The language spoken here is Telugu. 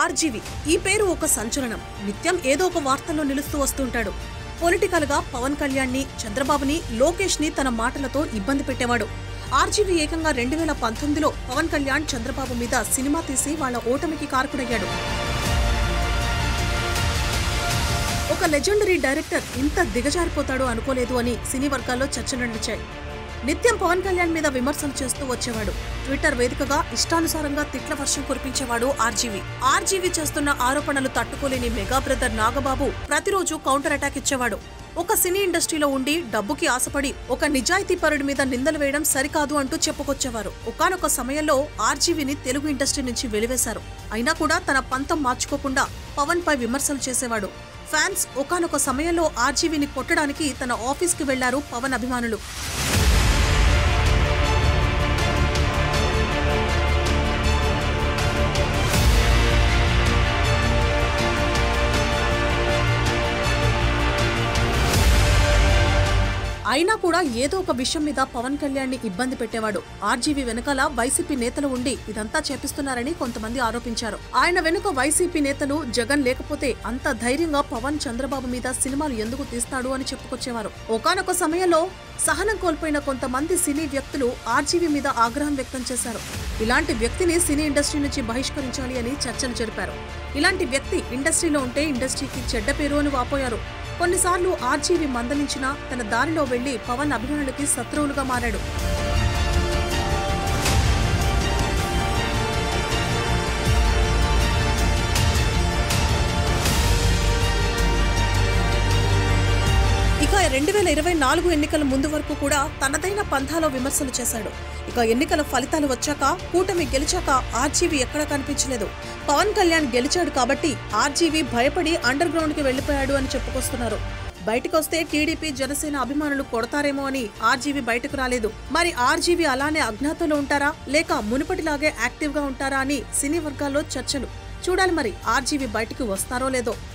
ఆర్జీవి ఈ పేరు ఒక సంచలనం నిత్యం ఏదో ఒక వార్తల్లో నిలుస్తూ వస్తుంటాడు పొలిటికల్ గా పవన్ కళ్యాణ్ ని చంద్రబాబుని లోకేష్ ని తన మాటలతో ఇబ్బంది పెట్టేవాడు ఆర్జీవి ఏకంగా రెండు వేల పంతొమ్మిదిలో పవన్ కళ్యాణ్ చంద్రబాబు మీద సినిమా తీసి వాళ్ళ ఓటమికి కారకుడయ్యాడు ఒక లెజెండరీ డైరెక్టర్ ఇంత దిగజారిపోతాడు అనుకోలేదు అని సినీ వర్గాల్లో చర్చలు నడిచాయి నిత్యం పవన్ కళ్యాణ్ మీద విమర్శలు చేస్తూ వచ్చేవాడు ట్విట్టర్ వేదికగా ఇష్టానుసారంగా తిట్ల వర్షం కురిపించేవాడు ఆర్జీవి ఆర్జీవి చేస్తున్న ఆరోపణలు తట్టుకోలేని మెగా బ్రదర్ నాగబాబు ప్రతిరోజు కౌంటర్ అటాక్ ఇచ్చేవాడు ఒక సినీ ఇండస్ట్రీలో ఉండి డబ్బుకి ఆశపడి ఒక నిజాయితీ పరుడి మీద నిందలు వేయడం సరికాదు అంటూ చెప్పుకొచ్చేవారు ఒకానొక సమయంలో ఆర్జీవిని తెలుగు ఇండస్ట్రీ నుంచి వెలివేశారు అయినా కూడా తన పంతం మార్చుకోకుండా పవన్ పై విమర్శలు చేసేవాడు ఫ్యాన్స్ ఒకానొక సమయంలో ఆర్జీవిని కొట్టడానికి తన ఆఫీస్కి వెళ్లారు పవన్ అభిమానులు అయినా కూడా ఏదో ఒక విషయం మీద పవన్ కళ్యాణ్ ని ఇబ్బంది పెట్టేవాడు ఆర్జీవీ వెనకాల వైసీపీ నేతలు ఉండి ఇదంతా చేపిస్తున్నారని కొంతమంది ఆరోపించారు ఆయన వెనుక వైసీపీ నేతలు జగన్ లేకపోతే అంత ధైర్యంగా పవన్ చంద్రబాబు మీద సినిమాలు ఎందుకు తీస్తాడు అని చెప్పుకొచ్చేవారు ఒకానొక సమయంలో సహనం కోల్పోయిన కొంతమంది సినీ వ్యక్తులు ఆర్జీవీ మీద ఆగ్రహం వ్యక్తం చేశారు ఇలాంటి వ్యక్తిని సినీ ఇండస్ట్రీ నుంచి బహిష్కరించాలి అని చర్చలు జరిపారు ఇలాంటి వ్యక్తి ఇండస్ట్రీలో ఉంటే ఇండస్ట్రీకి చెడ్డ పేరు అని వాపోయారు కొన్నిసార్లు ఆర్జీవి మందలించినా తన దారిలో వెళ్లి పవన్ అభిమానులకి శత్రువులుగా మారాడు ఇక రెండు వేల ఇరవై నాలుగు ఎన్నికల ముందు వరకు కూడా తనదైన పంథాలో విమర్శలు చేశాడు ఇక ఎన్నికల ఫలితాలు వచ్చాక కూటమి గెలిచాక ఆర్జీవి ఎక్కడా కనిపించలేదు పవన్ కళ్యాణ్ గెలిచాడు కాబట్టి ఆర్జీవి భయపడి అండర్ గ్రౌండ్ కి వెళ్లిపోయాడు అని చెప్పుకొస్తున్నారు బయటకొస్తే టీడీపీ జనసేన అభిమానులు కొడతారేమో అని ఆర్జీవి బయటకు రాలేదు మరి ఆర్జీవి అలానే అజ్ఞాతంలో ఉంటారా లేక మునుపటిలాగే యాక్టివ్ గా ఉంటారా అని సినీ వర్గాల్లో చర్చలు చూడాలి మరి ఆర్జీవి బయటకు వస్తారో లేదో